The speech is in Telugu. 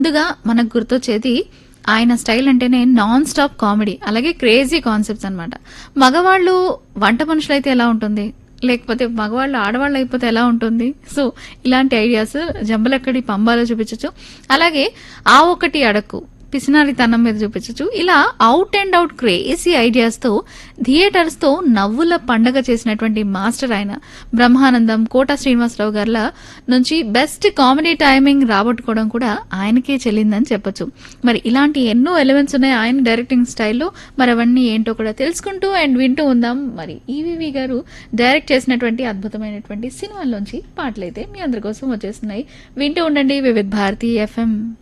ముందుగా మనకు గుర్తొచ్చేది ఆయన స్టైల్ అంటేనే నాన్ స్టాప్ కామెడీ అలాగే క్రేజీ కాన్సెప్ట్స్ అన్నమాట మగవాళ్ళు వంట మనుషులైతే ఎలా ఉంటుంది లేకపోతే మగవాళ్ళు ఆడవాళ్ళు అయిపోతే ఎలా ఉంటుంది సో ఇలాంటి ఐడియాస్ జంబలక్కడి పంబాలో చూపించచ్చు అలాగే ఆ ఒకటి అడక్కు పిసినారితనం మీద చూపించచ్చు ఇలా అవుట్ అండ్ అవుట్ క్రేజీ ఐడియాస్తో థియేటర్స్తో నవ్వుల పండగ చేసినటువంటి మాస్టర్ ఆయన బ్రహ్మానందం కోట శ్రీనివాసరావు గారిల నుంచి బెస్ట్ కామెడీ టైమింగ్ రాబట్టుకోవడం కూడా ఆయనకే చెల్లిందని చెప్పొచ్చు మరి ఇలాంటి ఎన్నో ఎలిమెంట్స్ ఉన్నాయి ఆయన డైరెక్టింగ్ స్టైల్లో మరి అవన్నీ ఏంటో కూడా తెలుసుకుంటూ అండ్ వింటూ ఉందాం మరి ఈవీవి గారు డైరెక్ట్ చేసినటువంటి అద్భుతమైనటువంటి సినిమాల్లోంచి పాటలైతే మీ అందరి కోసం వచ్చేస్తున్నాయి వింటూ ఉండండి వివిధ్ భారతి ఎఫ్ఎం